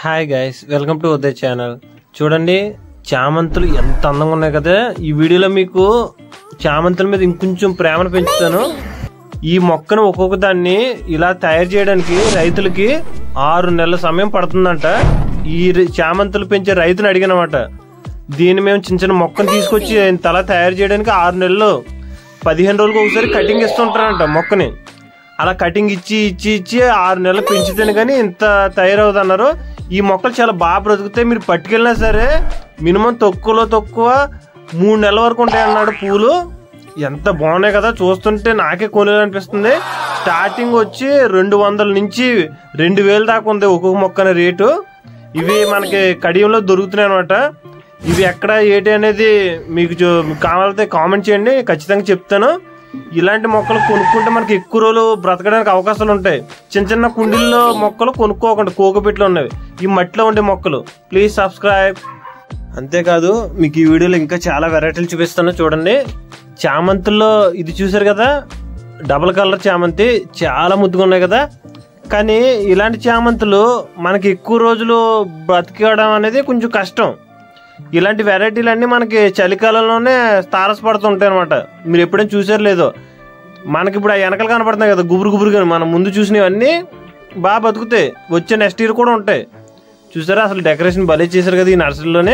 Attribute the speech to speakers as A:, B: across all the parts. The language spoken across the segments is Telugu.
A: hi guys welcome to Uday channel చూడండి చామంతులు ఎంత అందంగా ఉన్నాయి కదా ఈ వీడియోలో మీకు చామంతుల మీద ఇంకొంచెం ప్రేమను పెంచుతాను ఈ మొక్కను ఒక్కొక్క దాన్ని ఇలా తయారు చేయడానికి రైతులకి ఆరు నెలల సమయం పడుతుందంట ఈ రి- చామంతులు పెంచే రైతుని అడిగినమాట దీన్ని మేము చిన్న చిన్న మొక్కను తీసుకొచ్చి తల తయారు చేయడానికి ఆరు నెలలు పదిహేను రోజులకు ఒకసారి కటింగ్ ఇస్తుంటారంట మొక్కని అలా కటింగ్ ఇచ్చి ఇచ్చి ఇచ్చి ఆరు నెలలు పెంచితేనే కానీ ఇంత తయారవుతుంది అన్నారు ఈ మొక్కలు చాలా బాగా బ్రతుకుతాయి మీరు పట్టుకెళ్ళినా సరే మినిమం తక్కువలో తక్కువ మూడు నెలల వరకు ఉంటాయి అన్నాడు పూలు ఎంత బాగున్నాయి కదా చూస్తుంటే నాకే కొనాలనిపిస్తుంది స్టార్టింగ్ వచ్చి రెండు వందల నుంచి రెండు వేలు దాకా ఉంది ఒక్కొక్క మొక్కన రేటు ఇవి మనకి కడియంలో దొరుకుతున్నాయి అనమాట ఇవి ఎక్కడ ఏంటి అనేది మీకు చూ- మీకు కావాలంటే కామెంట్ చేయండి ఖచ్చితంగా చెప్తాను ఇలాంటి మొక్కలు కొనుక్కుంటే మనకి ఎక్కువ రోజులు బ్రతకడానికి అవకాశాలు ఉంటాయి చిన్న చిన్న కుండీల్లో మొక్కలు కొనుక్కోకుండా కోకపెట్లు ఉన్నవి ఈ మట్టిలో ఉండే మొక్కలు ప్లీజ్ సబ్స్క్రైబ్ అంతేకాదు మీకు ఈ వీడియోలో ఇంకా చాలా వెరైటీలు చూపిస్తాను చూడండి చామంతుల్లో ఇది చూసారు కదా డబుల్ కలర్ చామంతి చాలా ముద్దుగా ఉన్నాయి కదా కానీ ఇలాంటి చామంతులు మనకి ఎక్కువ రోజులు బతికడం అనేది కొంచెం కష్టం ఇలాంటి వెరైటీలు అన్నీ మనకి చలికాలంలోనే తారసపడుతుంటాయి అనమాట మీరు ఎప్పుడైనా చూసారు లేదో మనకి ఇప్పుడు ఆ వెనకలు కనపడుతున్నాయి కదా గుబురు గుబురుగా మనం ముందు చూసినవన్నీ బాగా బతుకుతాయి వచ్చే నెక్స్ట్ ఇయర్ కూడా ఉంటాయి చూసారా అసలు డెకరేషన్ భలే చేశారు కదా ఈ నర్సరీలోనే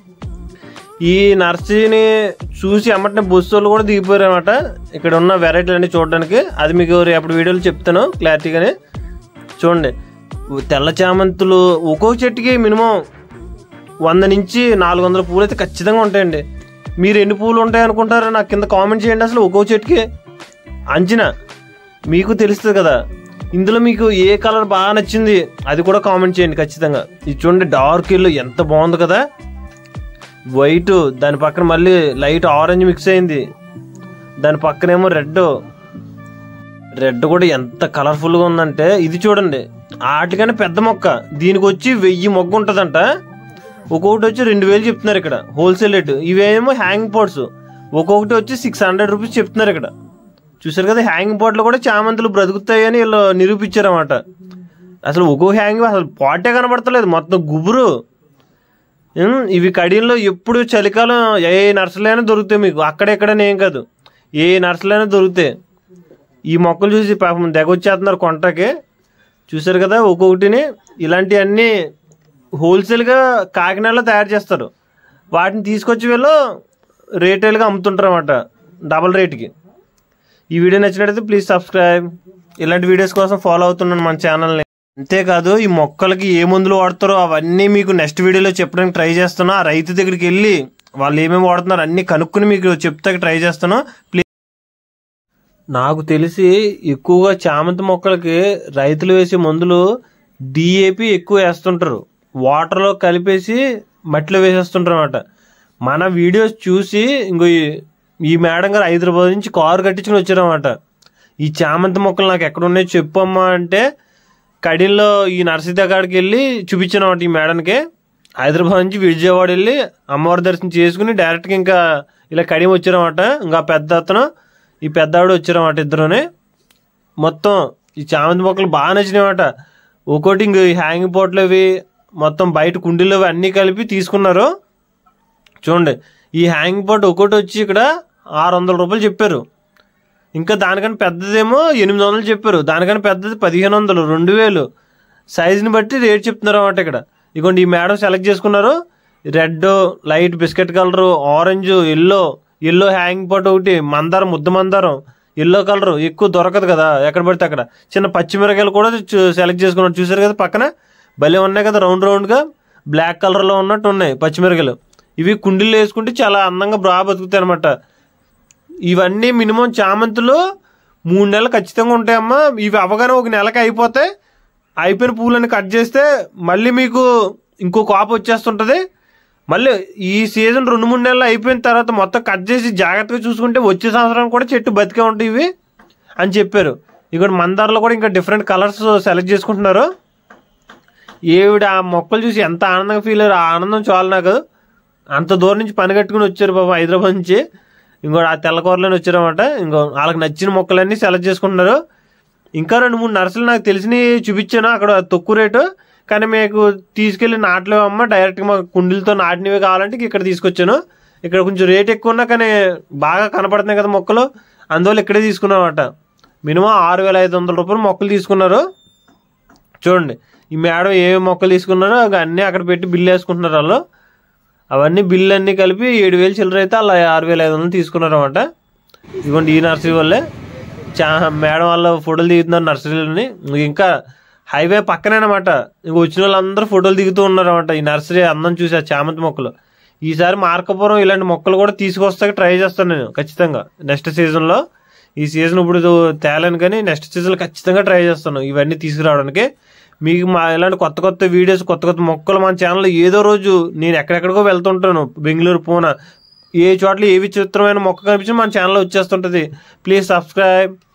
A: ఈ నర్సరీని చూసి అమ్మటిన బస్సులు కూడా దిగిపోయారు అనమాట ఇక్కడ ఉన్న వెరైటీలు అన్ని చూడడానికి అది మీకు రేపటి వీడియోలో చెప్తాను క్లారిటీగానే చూడండి తెల్ల చామంతులు ఒక్కో చెట్టుకి మినిమం వంద నుంచి నాలుగు వందల పూలు అయితే ఖచ్చితంగా ఉంటాయండి మీరు ఎన్ని పూలు ఉంటాయి అనుకుంటారో నాకు కింద కామెంట్ చేయండి అసలు ఒక్కో చెట్టుకి అంచనా మీకు తెలుస్తుంది కదా ఇందులో మీకు ఏ కలర్ బాగా నచ్చింది అది కూడా కామెంట్ చేయండి ఖచ్చితంగా ఇది చూడండి డార్క్ ఎల్లో ఎంత బాగుంది కదా వైట్ దాని పక్కన మళ్ళీ లైట్ ఆరెంజ్ మిక్స్ అయింది దాని పక్కనేమో రెడ్ రెడ్ కూడా ఎంత కలర్ఫుల్గా ఉందంటే ఇది చూడండి వాటికన్నా పెద్ద మొక్క దీనికి వచ్చి వెయ్యి మొగ్గ ఉంటుందంట ఒక్కొక్కటి వచ్చి రెండు వేలు చెప్తున్నారు ఇక్కడ హోల్సేల్ రేటు ఇవేమో హ్యాంగ్ పాట్స్ ఒక్కొక్కటి వచ్చి సిక్స్ హండ్రెడ్ రూపీస్ చెప్తున్నారు ఇక్కడ చూసారు కదా హ్యాంగ్ పాట్లు కూడా చామంతులు బ్రతుకుతాయని వీళ్ళు నిరూపించారన్నమాట అసలు ఒక్కో హ్యాంగ్ అసలు పాటే కనబడతలేదు మొత్తం గుబురు ఉమ్, ఇవి కడియంలో ఎప్పుడు చలికాలం ఏ నర్సలైనా దొరుకుతాయి మీకు అక్కడెక్కడనే ఏం కాదు ఏ నర్సలైనా దొరుకుతాయి ఈ మొక్కలు చూసి పాపం తెగొచ్చేస్తున్నారు కొంటకి చూసారు కదా ఒక్కొక్కటిని ఇలాంటివన్నీ హోల్సేల్గా కాకినాడలో తయారు చేస్తారు వాటిని తీసుకొచ్చి వీళ్ళు రీటైల్గా అమ్ముతుంటారు అన్నమాట డబల్ రేట్కి ఈ వీడియో నచ్చినట్లయితే ప్లీజ్ సబ్స్క్రైబ్ ఇలాంటి వీడియోస్ కోసం ఫాలో అవుతున్నాను మన ఛానల్ని అంతేకాదు ఈ మొక్కలకి ఏ మందులు వాడతారో అవన్నీ మీకు నెక్స్ట్ వీడియోలో చెప్పడానికి ట్రై చేస్తాను ఆ రైతు దగ్గరికి వెళ్ళి వాళ్ళు ఏమేమి వాడుతున్నారు అన్ని కనుక్కుని మీకు చెప్తాకి ట్రై చేస్తాను ప్లీజ్ నాకు తెలిసి ఎక్కువగా చామంతి మొక్కలకి రైతులు వేసే మందులు డిఏపి ఎక్కువ వేస్తుంటారు వాటర్లో కలిపేసి మట్టిలో వేసేస్తుంటారు అనమాట మన వీడియోస్ చూసి ఇంకో ఈ- ఈ మేడం గారు హైదరాబాద్ నుంచి కారు కట్టించుకుని వచ్చారన్నమాట ఈ చామంతి మొక్కలు నాకు ఎక్కడ ఉన్నాయో చెప్పమ్మా అంటే కడిల్లో ఈ నర్సరీ దగ్గరికి వెళ్ళి చూపించానమాట ఈ మేడంకి హైదరాబాద్ నుంచి విజయవాడ వెళ్ళి అమ్మవారి దర్శనం చేసుకుని డైరెక్ట్గా ఇంకా ఇలా కడియం వచ్చారన్నమాట ఇంకా పెద్ద అతను ఈ పెద్ద ఆవిడ వచ్చారన్నమాట ఇద్దరుని మొత్తం ఈ చామంతి మొక్కలు బాగా నచ్చినాయన్నమాట ఒక్కోటి ఇంక ఈ హ్యాంగింగ్ పోట్లు అవి మొత్తం బయట కుండీలు అవి అన్నీ కలిపి తీసుకున్నారు చూడండి ఈ హ్యాంగింగ్ పోట్ ఒక్కోటి వచ్చి ఇక్కడ ఆరు వందల రూపాయలు చెప్పారు ఇంకా దానికన్నా పెద్దదేమో ఎనిమిది వందలు చెప్పారు దానికన్నా పెద్దది పదిహేను వందలు రెండు వేలు సైజుని బట్టి రేట్ చెప్తున్నారు అన్నమాట ఇక్కడ ఇదిగోండి ఈ మేడం సెలెక్ట్ చేసుకున్నారు red light biscuit colour orange yellow yellow hang pot ఒకటి మందారం ముద్ద మందారం ఎల్లో కలర్ ఎక్కువ దొరకదు కదా ఎక్కడ పడితే అక్కడ చిన్న పచ్చిమిరకాయలు కూడా చూ- సెలెక్ట్ చేసుకున్నారు చూసారు కదా పక్కన భలే ఉన్నాయి కదా రౌండ్ రౌండ్గా బ్లాక్ కలర్లో ఉన్నట్టు ఉన్నాయి పచ్చిమిరకాయలు ఇవి కుండీలు వేసుకుంటే చాలా అందంగా బాగా బతుకుతాయి అనమాట ఇవన్నీ మినిమం చామంతులు మూడు నెలలు ఖచ్చితంగా ఉంటాయమ్మా ఇవి అవగానే ఒక నెలకి అయిపోతాయి అయిపోయిన పూలని కట్ చేస్తే మళ్ళీ మీకు ఇంకో కాపు వచ్చేస్తుంటుంది మళ్ళీ ఈ సీజన్ రెండు మూడు నెలలు అయిపోయిన తర్వాత మొత్తం కట్ చేసి జాగ్రత్తగా చూసుకుంటే వచ్చే సంవత్సరం కూడా చెట్టు బతికే ఉంటాయి ఇవి అని చెప్పారు ఇక్కడ మందార్లో కూడా ఇంకా డిఫరెంట్ కలర్స్ సెలెక్ట్ చేసుకుంటున్నారు ఏవిడ ఆ మొక్కలు చూసి ఎంత ఆనందంగా ఫీల్ అయ్యారు ఆ ఆనందం చాలు నాకు అంత దూరం నుంచి పని కట్టుకుని వచ్చారు పాపం హైదరాబాద్ నుంచి ఇంకో ఆ తెల్లకూరలోనే వచ్చారన్నమాట ఇంకో వాళ్ళకి నచ్చిన మొక్కలన్నీ సెలెక్ట్ చేసుకుంటున్నారు ఇంకా రెండు మూడు నర్సులు నాకు తెలిసినవి చూపించాను అక్కడ తక్కువ రేటు కానీ మీకు తీసుకెళ్లి నాటలేమమ్మా డైరెక్ట్గా మాకు కుండీలతో నాటినవి కావాలంటే ఇక్కడ తీసుకొచ్చాను ఇక్కడ కొంచెం రేట్ ఎక్కువ ఉన్నా కానీ బాగా కనపడుతున్నాయి కదా మొక్కలు అందువల్ల ఇక్కడే తీసుకున్నామట మినిమం ఆరు వేల ఐదు వందల రూపాయలు మొక్కలు తీసుకున్నారు చూడండి ఈ మేడం ఏ మొక్కలు తీసుకున్నారో అవి అన్నీ అక్కడ పెట్టి బిల్లు వేసుకుంటున్నారు వాళ్ళు అవన్నీ బిల్లు అన్నీ కలిపి ఏడు వేలు చిల్లర అయితే అలా ఆరు వేల ఐదు వందలు తీసుకున్నారు అనమాట ఇదిగోండి ఈ నర్సరీ వాళ్ళే చా మేడం వాళ్ళ ఫోటోలు దిగుతున్నారు నర్సరీలని ఇంకా హైవే పక్కనే అనమాట ఇంక వచ్చిన వాళ్ళందరూ ఫోటోలు దిగుతూ ఉన్నారు అనమాట ఈ నర్సరీ అందం చూసి ఆ చామంతి మొక్కలు ఈసారి మార్కపురం ఇలాంటి మొక్కలు కూడా తీసుకొస్తాక ట్రై చేస్తాను నేను ఖచ్చితంగా నెక్స్ట్ సీజన్లో ఈ సీజన్ ఇప్పుడు తేలను కానీ నెక్స్ట్ సీజన్ ఖచ్చితంగా ట్రై చేస్తాను ఇవన్నీ తీసుకురావడానికి మీకు మా ఇలాంటి కొత్త కొత్త వీడియోస్ కొత్త కొత్త మొక్కలు మన ఛానల్లో ఏదో రోజు నేను ఎక్కడెక్కడికో వెళ్తుంటాను బెంగళూరు పూనా ఏ చోట్ల ఏ విచిత్రమైన మొక్క కనిపించినా మన ఛానల్లో వచ్చేస్తుంటుంది ప్లీజ్ సబ్స్క్రైబ్